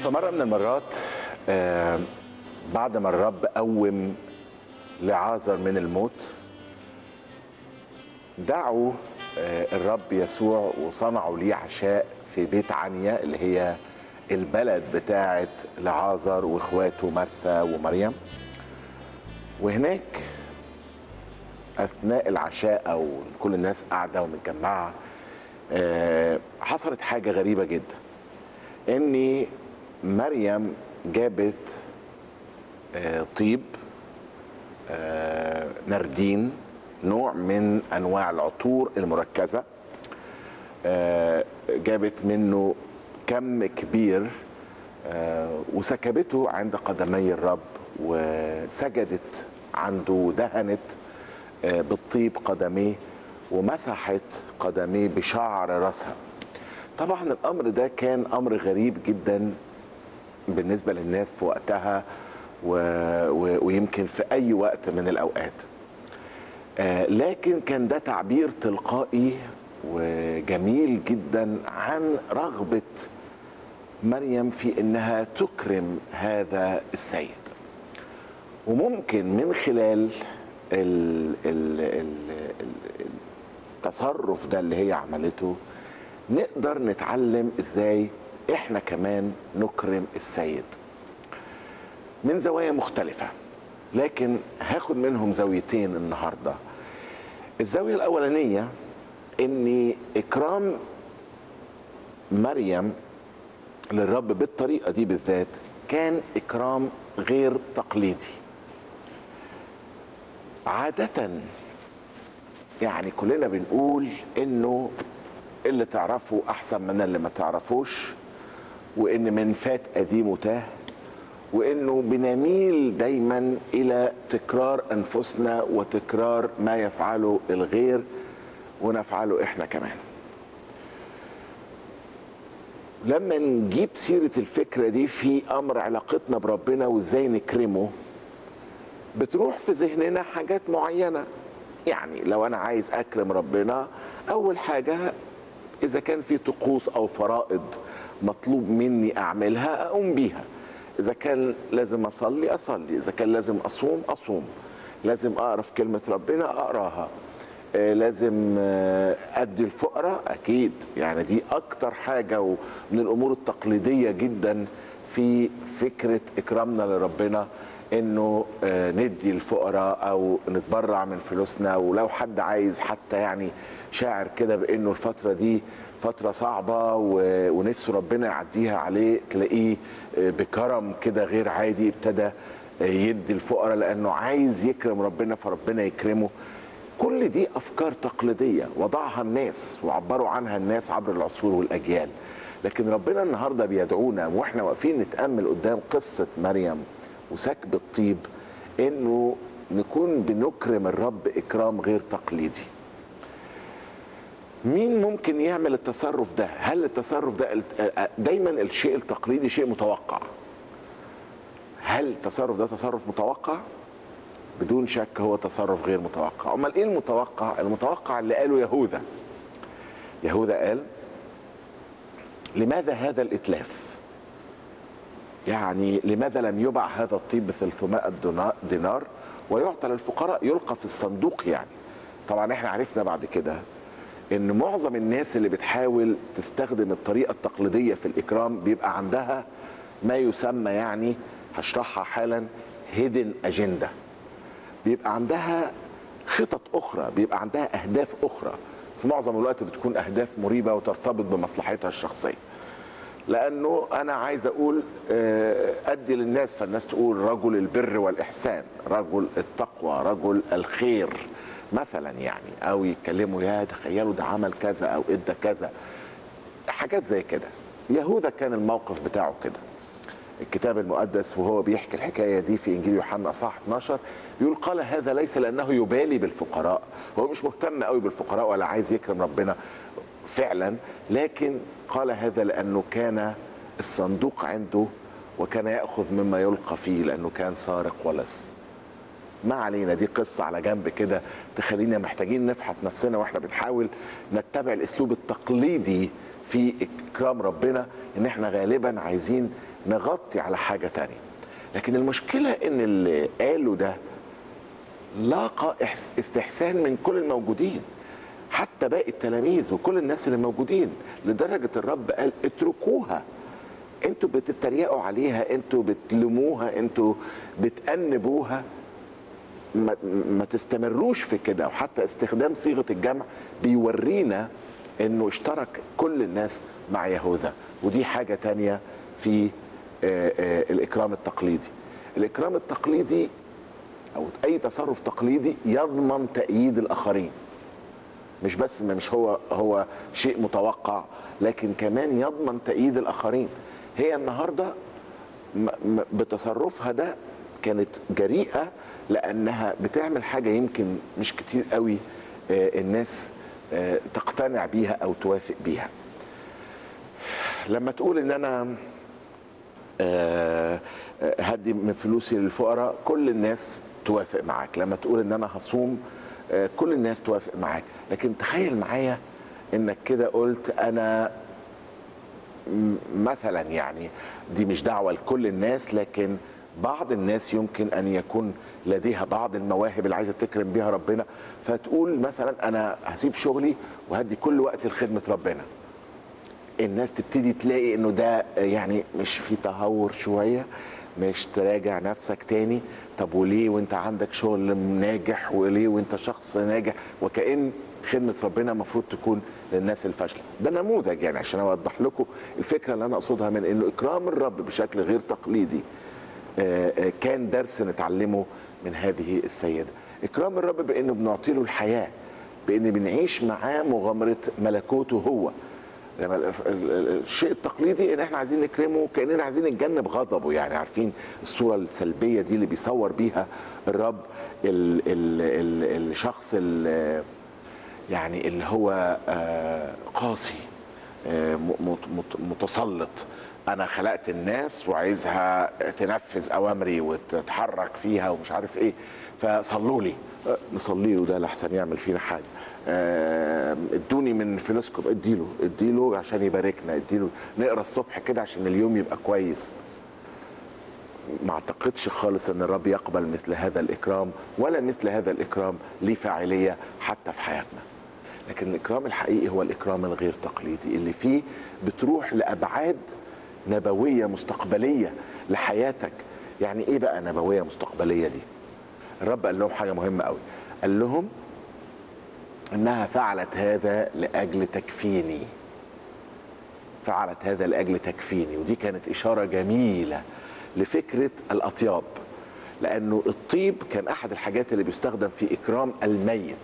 في مرة من المرات آه، بعد ما الرب قوم لعازر من الموت دعوا آه، الرب يسوع وصنعوا ليه عشاء في بيت عنيا اللي هي البلد بتاعة لعازر واخواته مرثا ومريم وهناك اثناء العشاء او كل الناس قاعده ومتجمعه آه، حصلت حاجه غريبه جدا ان مريم جابت آه، طيب آه، نردين نوع من انواع العطور المركزه آه، جابت منه كم كبير آه، وسكبته عند قدمي الرب وسجدت عنده ودهنت آه، بالطيب قدميه ومسحت قدميه بشعر راسها طبعا الامر ده كان امر غريب جدا بالنسبه للناس في وقتها و... و... ويمكن في اي وقت من الاوقات آه، لكن كان ده تعبير تلقائي وجميل جدا عن رغبه مريم في انها تكرم هذا السيد وممكن من خلال ال ال ال ال التصرف ده اللي هي عملته نقدر نتعلم ازاي احنا كمان نكرم السيد من زوايا مختلفة لكن هاخد منهم زاويتين النهاردة الزاوية الأولانية ان إكرام مريم للرب بالطريقة دي بالذات كان إكرام غير تقليدي عادة يعني كلنا بنقول انه اللي تعرفه احسن من اللي ما تعرفوش وان من فات قديم تاه وانه بنميل دايما الى تكرار انفسنا وتكرار ما يفعله الغير ونفعله احنا كمان لما نجيب سيرة الفكرة دي في أمر علاقتنا بربنا وإزاي نكرمه بتروح في ذهننا حاجات معينة يعني لو أنا عايز أكرم ربنا أول حاجة إذا كان في طقوس أو فرائض مطلوب مني أعملها أقوم بيها إذا كان لازم أصلي أصلي إذا كان لازم أصوم أصوم لازم أقرأ في كلمة ربنا أقراها آه، لازم آه، ادي الفقراء اكيد يعني دي اكتر حاجه ومن الامور التقليديه جدا في فكره اكرامنا لربنا انه آه، ندي الفقراء او نتبرع من فلوسنا ولو حد عايز حتى يعني شاعر كده بانه الفتره دي فتره صعبه و- ونفسه ربنا يعديها عليه تلاقيه آه، بكرم كده غير عادي ابتدى آه، يدي الفقراء لانه عايز يكرم ربنا فربنا يكرمه كل دي افكار تقليديه وضعها الناس وعبروا عنها الناس عبر العصور والاجيال لكن ربنا النهارده بيدعونا واحنا واقفين نتامل قدام قصه مريم وسكب الطيب انه نكون بنكرم الرب اكرام غير تقليدي مين ممكن يعمل التصرف ده هل التصرف ده دايما الشيء التقليدي شيء متوقع هل التصرف ده تصرف متوقع بدون شك هو تصرف غير متوقع امال ايه المتوقع المتوقع اللي قاله يهوذا يهوذا قال لماذا هذا الاتلاف يعني لماذا لم يباع هذا الطيب ب 300 دينا- دينار ويعطى للفقراء يلقى في الصندوق يعني طبعا احنا عرفنا بعد كده ان معظم الناس اللي بتحاول تستخدم الطريقه التقليديه في الاكرام بيبقى عندها ما يسمى يعني هشرحها حالا هيدن اجنده بيبقى عندها خطط اخرى بيبقى عندها اهداف اخرى في معظم الوقت بتكون اهداف مريبه وترتبط بمصلحتها الشخصيه لانه انا عايز اقول آه، ادي للناس فالناس تقول رجل البر والاحسان رجل التقوى رجل الخير مثلا يعني او يتكلموا يا تخيلوا ده عمل كذا او ادى كذا حاجات زي كده يهوذا كان الموقف بتاعه كده الكتاب المقدس وهو بيحكي الحكايه دي في انجيل يوحنا اصحاح 12 بيقول قال هذا ليس لانه يبالي بالفقراء هو مش مهتم قوي بالفقراء ولا عايز يكرم ربنا فعلا لكن قال هذا لانه كان الصندوق عنده وكان ياخذ مما يلقى فيه لانه كان سارق ولص ما علينا دي قصة على جنب كده تخلينا محتاجين نفحص نفسنا واحنا بنحاول نتبع الاسلوب التقليدي في اكرام ربنا ان احنا غالبا عايزين نغطي على حاجه تانية لكن المشكله ان اللي قاله ده لاقى إحس- استحسان من كل الموجودين حتى باقي التلاميذ وكل الناس اللي موجودين لدرجه الرب قال اتركوها انتوا بتتريقوا عليها انتوا بتلموها انتوا بتأنبوها ما, ما تستمروش في كده وحتى استخدام صيغه الجمع بيورينا انه اشترك كل الناس مع يهوذا ودي حاجه تانية في آه، آه، الاكرام التقليدي الاكرام التقليدي او اي تصرف تقليدي يضمن تأييد الاخرين مش بس ما مش هو هو شيء متوقع لكن كمان يضمن تأييد الآخرين هي النهاردة م- م- بتصرفها ده كانت جريئة لأنها بتعمل حاجة يمكن مش كتير قوي آه، الناس آه، تقتنع بيها أو توافق بيها لما تقول إن أنا آه، آه، هدي من فلوسي للفقراء كل الناس توافق معاك لما تقول ان انا هصوم آه، كل الناس توافق معاك لكن تخيل معايا انك كده قلت انا م- مثلا يعني دي مش دعوة لكل الناس لكن بعض الناس يمكن ان يكون لديها بعض المواهب اللي عايزه تكرم بيها ربنا فتقول مثلا انا هسيب شغلي وهدي كل وقت لخدمه ربنا الناس تبتدي تلاقي انه ده يعني مش في تهور شويه مش تراجع نفسك تاني طب وليه وانت عندك شغل ناجح وليه وانت شخص ناجح وكأن خدمة ربنا المفروض تكون للناس الفاشلة ده نموذج يعني عشان اوضح لكم الفكرة اللي انا اقصدها من انه اكرام الرب بشكل غير تقليدي آه، آه، كان درس نتعلمه من هذه السيدة إكرام الرب بأنه بنعطي له الحياة بأن بنعيش معاه مغامرة ملكوته هو لما ال- ال- ال- الشيء التقليدي ان احنا عايزين نكرمه كاننا عايزين نتجنب غضبه يعني عارفين الصوره السلبيه دي اللي بيصور بيها الرب ال ال ال الشخص ال يعني اللي هو آه، قاسي آه، م- مت- مت- متسلط انا خلقت الناس وعايزها تنفذ اوامري وتتحرك فيها ومش عارف ايه فصلوا لي آه، نصلي له ده لحسن يعمل فينا حاجه آه، ادوني من فلوسكم اديله اديله عشان يباركنا اديله نقرا الصبح كده عشان اليوم يبقى كويس ما اعتقدش خالص ان الرب يقبل مثل هذا الاكرام ولا مثل هذا الاكرام ليه فاعليه حتى في حياتنا لكن الاكرام الحقيقي هو الاكرام الغير تقليدي اللي فيه بتروح لابعاد نبويه مستقبليه لحياتك يعني ايه بقى نبويه مستقبليه دي الرب قال لهم حاجه مهمه قوي قال لهم انها فعلت هذا لاجل تكفيني فعلت هذا لاجل تكفيني ودي كانت اشاره جميله لفكره الاطياب لانه الطيب كان احد الحاجات اللي بيستخدم في اكرام الميت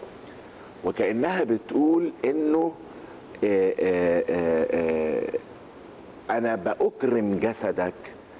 وكانها بتقول انه آه، آه، آه، آه، انا باكرم جسدك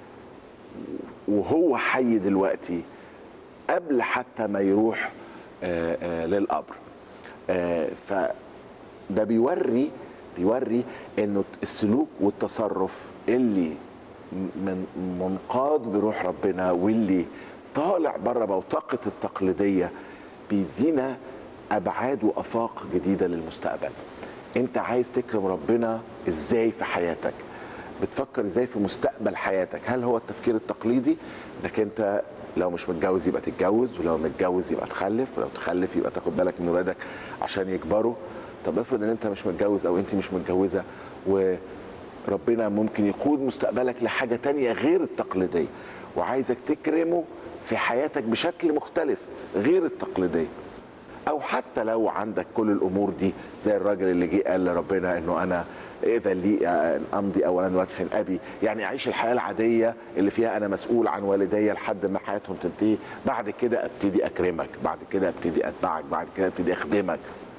وهو حي دلوقتي قبل حتى ما يروح آه، آه، للقبر آه، فده بيوري بيوري انه السلوك والتصرف اللي من منقاد بروح ربنا واللي طالع بره بوتقه التقليديه بيدينا ابعاد وافاق جديده للمستقبل انت عايز تكرم ربنا ازاي في حياتك بتفكر ازاي في مستقبل حياتك هل هو التفكير التقليدي انك انت لو مش متجوز يبقى تتجوز ولو متجوز يبقى تخلف ولو تخلف يبقى تاخد بالك من ولادك عشان يكبروا طب افرض ان انت مش متجوز او انت مش متجوزه وربنا ممكن يقود مستقبلك لحاجه تانية غير التقليديه وعايزك تكرمه في حياتك بشكل مختلف غير التقليديه او حتى لو عندك كل الامور دي زي الراجل اللي جه قال لربنا انه انا اذا لي ان امضي اولا وادفن ابي يعني اعيش الحياه العاديه اللي فيها انا مسؤول عن والدي لحد ما حياتهم تنتهي بعد كده ابتدي اكرمك بعد كده ابتدي اتبعك بعد كده ابتدي اخدمك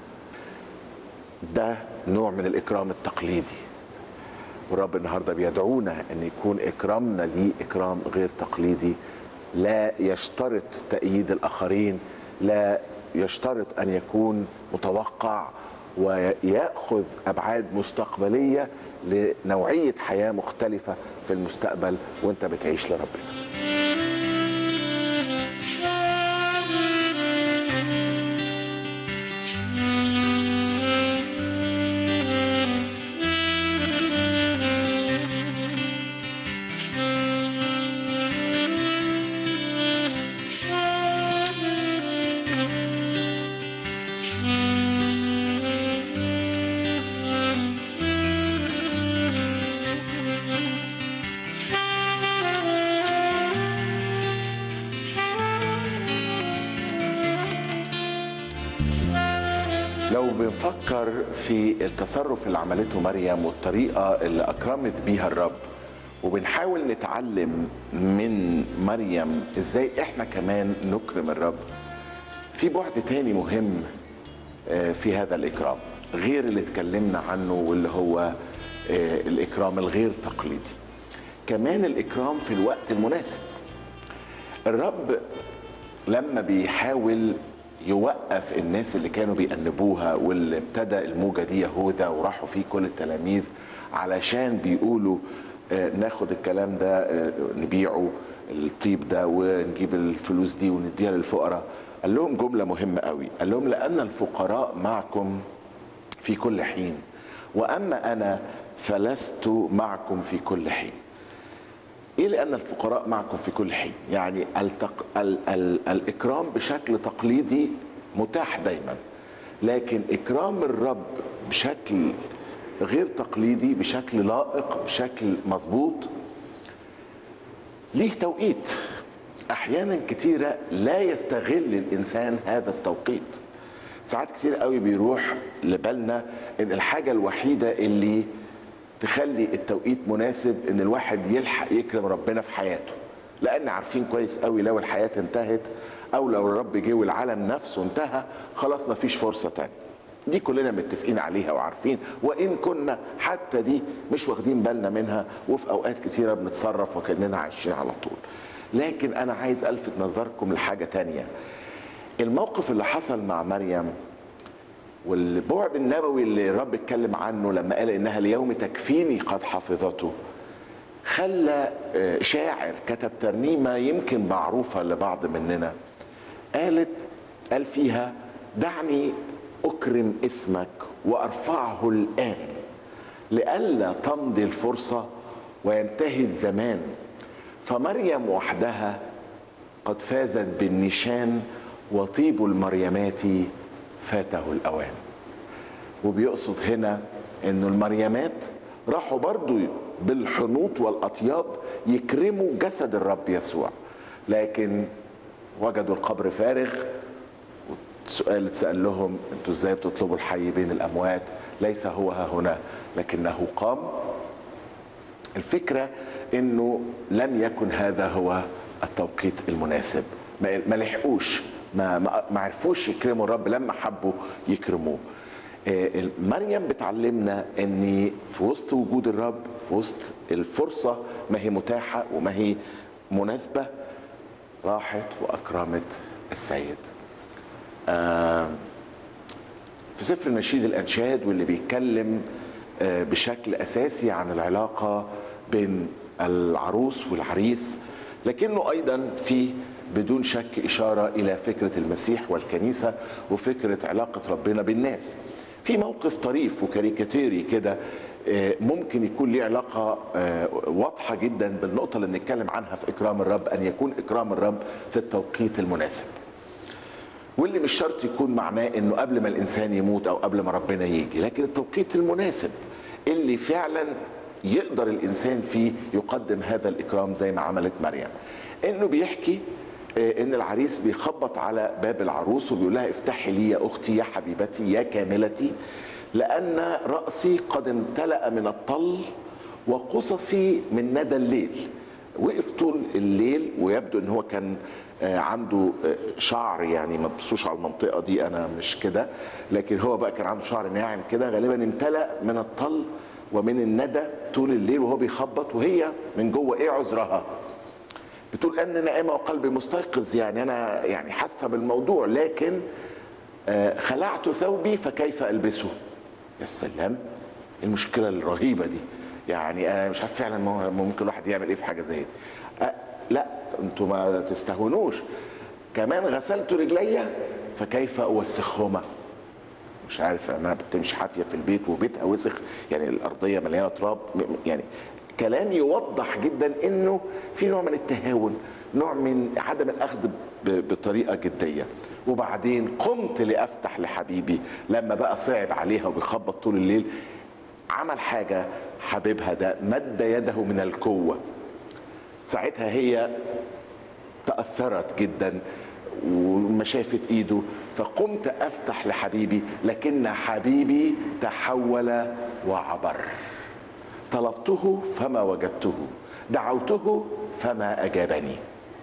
ده نوع من الاكرام التقليدي والرب النهارده بيدعونا ان يكون اكرامنا ليه اكرام غير تقليدي لا يشترط تأييد الاخرين لا يشترط ان يكون متوقع وياخذ ابعاد مستقبليه لنوعيه حياه مختلفه في المستقبل وانت بتعيش لربنا بنفكر في التصرف اللي عملته مريم والطريقة اللي أكرمت بيها الرب وبنحاول نتعلم من مريم ازاي احنا كمان نكرم الرب في بعد تاني مهم آه، في هذا الإكرام غير اللي اتكلمنا عنه واللي هو آه، الإكرام الغير تقليدي كمان الإكرام في الوقت المناسب الرب لما بيحاول يوقف الناس اللي كانوا بيأنبوها واللي ابتدى الموجة دي يهوذا وراحوا فيه كل التلاميذ علشان بيقولوا آه، ناخد الكلام ده آه، نبيعه الطيب ده ونجيب الفلوس دي ونديها للفقراء قال لهم جملة مهمة قوي قال لهم لأن الفقراء معكم في كل حين وأما أنا فلست معكم في كل حين ايه لان الفقراء معكم في كل حين يعني التق... ال... ال... الاكرام بشكل تقليدي متاح دايما لكن اكرام الرب بشكل غير تقليدي بشكل لائق بشكل مظبوط ليه توقيت احيانا كتيره لا يستغل الانسان هذا التوقيت ساعات كتير قوي بيروح لبالنا ان الحاجه الوحيده اللي تخلي التوقيت مناسب ان الواحد يلحق يكرم ربنا في حياته لان عارفين كويس قوي لو الحياه انتهت او لو الرب جه والعالم نفسه انتهى خلاص مفيش فرصه تانية دي كلنا متفقين عليها وعارفين وان كنا حتى دي مش واخدين بالنا منها وفي اوقات كتيره بنتصرف وكاننا عايشين على طول لكن انا عايز الفت نظركم لحاجه تانية الموقف اللي حصل مع مريم والبعد النبوي اللي الرب اتكلم عنه لما قال انها اليوم تكفيني قد حفظته خلى آه، شاعر كتب ترنيمه يمكن معروفه لبعض مننا قالت قال فيها دعني اكرم اسمك وارفعه الان لئلا تمضي الفرصه وينتهي الزمان فمريم وحدها قد فازت بالنشان وطيب المريمات فاته الاوان وبيقصد هنا انه المريمات راحوا برضو بالحنوط والاطياب يكرموا جسد الرب يسوع لكن وجدوا القبر فارغ والسؤال اتسال لهم انتوا ازاي بتطلبوا الحي بين الاموات ليس هو ها هنا لكنه قام الفكره انه لم يكن هذا هو التوقيت المناسب ما ما لحقوش ما ما ما عرفوش يكرموا الرب لما حبوا يكرموه آه، مريم بتعلمنا ان في وسط وجود الرب في وسط الفرصه ما هي متاحه وما هي مناسبه راحت واكرمت السيد آه، في سفر نشيد الانشاد واللي بيتكلم آه، بشكل اساسي عن العلاقه بين العروس والعريس لكنه ايضا في بدون شك اشاره الى فكره المسيح والكنيسه وفكره علاقه ربنا بالناس. في موقف طريف وكاريكاتيري كده آه، ممكن يكون ليه علاقه آه، واضحه جدا بالنقطه اللي بنتكلم عنها في اكرام الرب ان يكون اكرام الرب في التوقيت المناسب. واللي مش شرط يكون معناه انه قبل ما الانسان يموت او قبل ما ربنا يجي لكن التوقيت المناسب اللي فعلا يقدر الانسان فيه يقدم هذا الاكرام زي ما عملت مريم انه بيحكي آه، ان العريس بيخبط على باب العروس وبيقول لها افتحي لي يا اختي يا حبيبتي يا كاملتي لان راسي قد امتلا من الطل وقصصي من ندى الليل وقف طول الليل ويبدو ان هو كان آه، عنده آه، شعر يعني ما تبصوش على المنطقه دي انا مش كده لكن هو بقى كان عنده شعر ناعم كده غالبا امتلأ من الطل ومن الندى طول الليل وهو بيخبط وهي من جوه ايه عذرها؟ بتقول ان نائمه وقلبي مستيقظ يعني انا يعني حاسه بالموضوع لكن آه، خلعت ثوبي فكيف البسه؟ يا سلام المشكله الرهيبه دي يعني انا مش عارف فعلا مو- ممكن الواحد يعمل ايه في حاجه زي دي أه لا انتوا ما تستهونوش كمان غسلت رجلي فكيف اوسخهما مش عارف انا بتمشي حافيه في البيت وبيتها وسخ يعني الارضيه مليانه تراب م- يعني كلام يوضح جدا انه في نوع من التهاون نوع من عدم الاخذ ب- بطريقه جديه وبعدين قمت لافتح لحبيبي لما بقى صعب عليها وبيخبط طول الليل عمل حاجه حبيبها ده مد يده من القوه ساعتها هي تأثرت جدا وما شافت ايده فقمت افتح لحبيبي لكن حبيبي تحول وعبر طلبته فما وجدته دعوته فما اجابني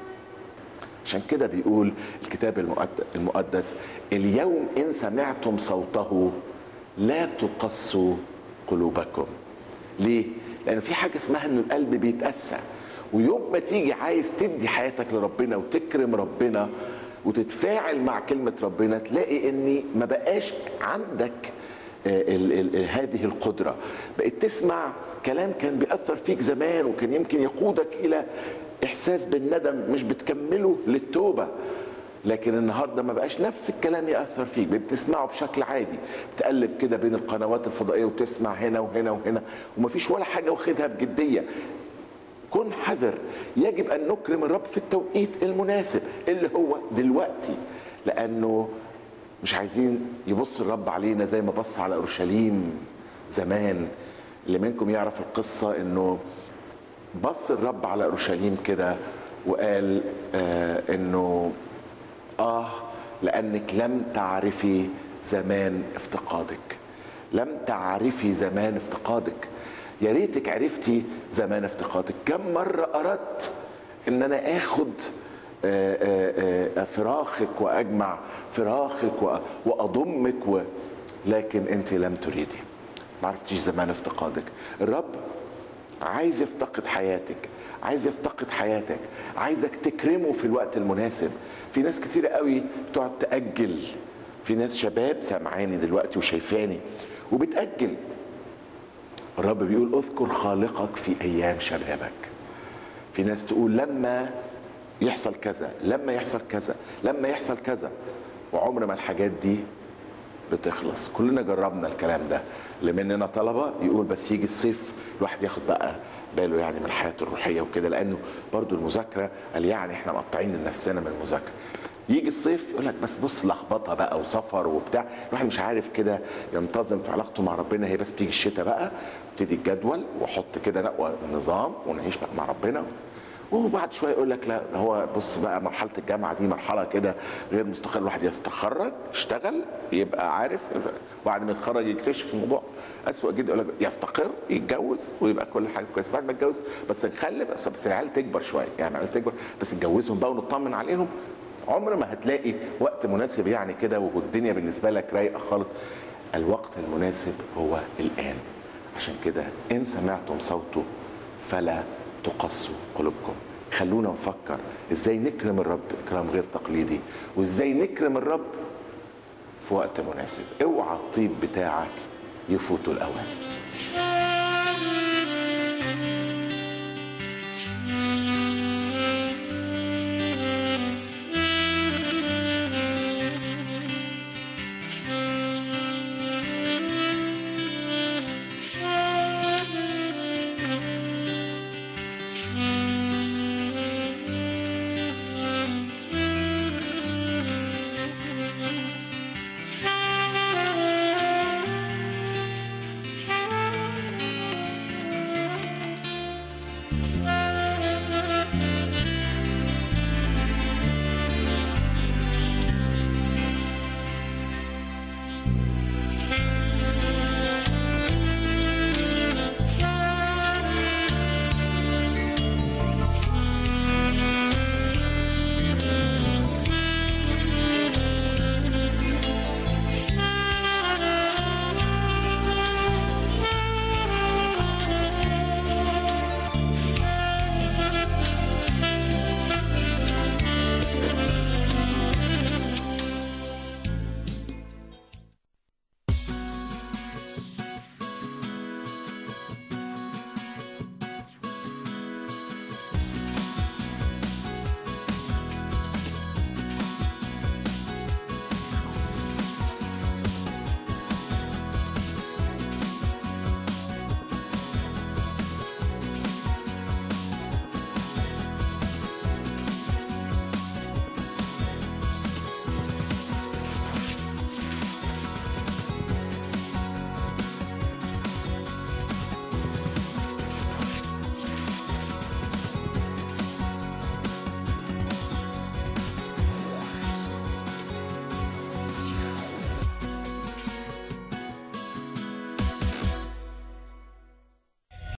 عشان كده بيقول الكتاب المقد- المقدس اليوم ان سمعتم صوته لا تقسوا قلوبكم ليه لان في حاجه اسمها ان القلب بيتاسى ويوم ما تيجي عايز تدي حياتك لربنا وتكرم ربنا وتتفاعل مع كلمه ربنا تلاقي ان ما بقاش عندك ال ال ال هذه القدرة بقيت تسمع كلام كان بيأثر فيك زمان وكان يمكن يقودك إلى إحساس بالندم مش بتكمله للتوبة لكن النهارده ما بقاش نفس الكلام يأثر فيك بتسمعه بشكل عادي بتقلب كده بين القنوات الفضائية وتسمع هنا وهنا وهنا ومفيش ولا حاجة واخدها بجدية كن حذر يجب ان نكرم الرب في التوقيت المناسب اللي هو دلوقتي لانه مش عايزين يبص الرب علينا زي ما بص على اورشليم زمان اللي منكم يعرف القصه انه بص الرب على اورشليم كده وقال آه انه اه لانك لم تعرفي زمان افتقادك لم تعرفي زمان افتقادك يا ريتك عرفتي زمان افتقادك كم مره اردت ان انا اخد آه، آه، آه، فراخك واجمع فراخك و- واضمك و... لكن انت لم تريدي ما عرفتيش زمان افتقادك الرب عايز يفتقد حياتك عايز يفتقد حياتك عايزك تكرمه في الوقت المناسب في ناس كتير قوي بتقعد تأجل في ناس شباب سامعاني دلوقتي وشايفاني وبتأجل الرب بيقول اذكر خالقك في ايام شبابك في ناس تقول لما يحصل كذا لما يحصل كذا لما يحصل كذا وعمر ما الحاجات دي بتخلص كلنا جربنا الكلام ده اللي مننا طلبه يقول بس يجي الصيف الواحد ياخد بقى باله يعني من الحياه الروحيه وكده لانه برضو المذاكره قال يعني احنا مقطعين نفسنا من المذاكره يجي الصيف يقول لك بس بص لخبطه بقى وسفر وبتاع الواحد مش عارف كده ينتظم في علاقته مع ربنا هي بس تيجي الشتاء بقى ابتدي الجدول وحط كده نقوى نظام ونعيش بقى مع ربنا وبعد شويه يقول لك لا هو بص بقى مرحله الجامعه دي مرحله كده غير مستقله الواحد يتخرج يشتغل يبقى عارف وبعد ما يتخرج يكتشف الموضوع اسوء جدا يقول لك يستقر يتجوز ويبقى كل حاجه كويسه بعد ما يتجوز بس نخلف بس, بس العيال تكبر شويه يعني العيال تكبر بس نجوزهم بقى ونطمن عليهم عمر ما هتلاقي وقت مناسب يعني كده والدنيا بالنسبه لك رايقه خالص الوقت المناسب هو الان عشان كده ان سمعتم صوته فلا تقسوا قلوبكم خلونا نفكر ازاي نكرم الرب اكرام غير تقليدي وازاي نكرم الرب في وقت مناسب اوعى الطيب بتاعك يفوتوا الاوان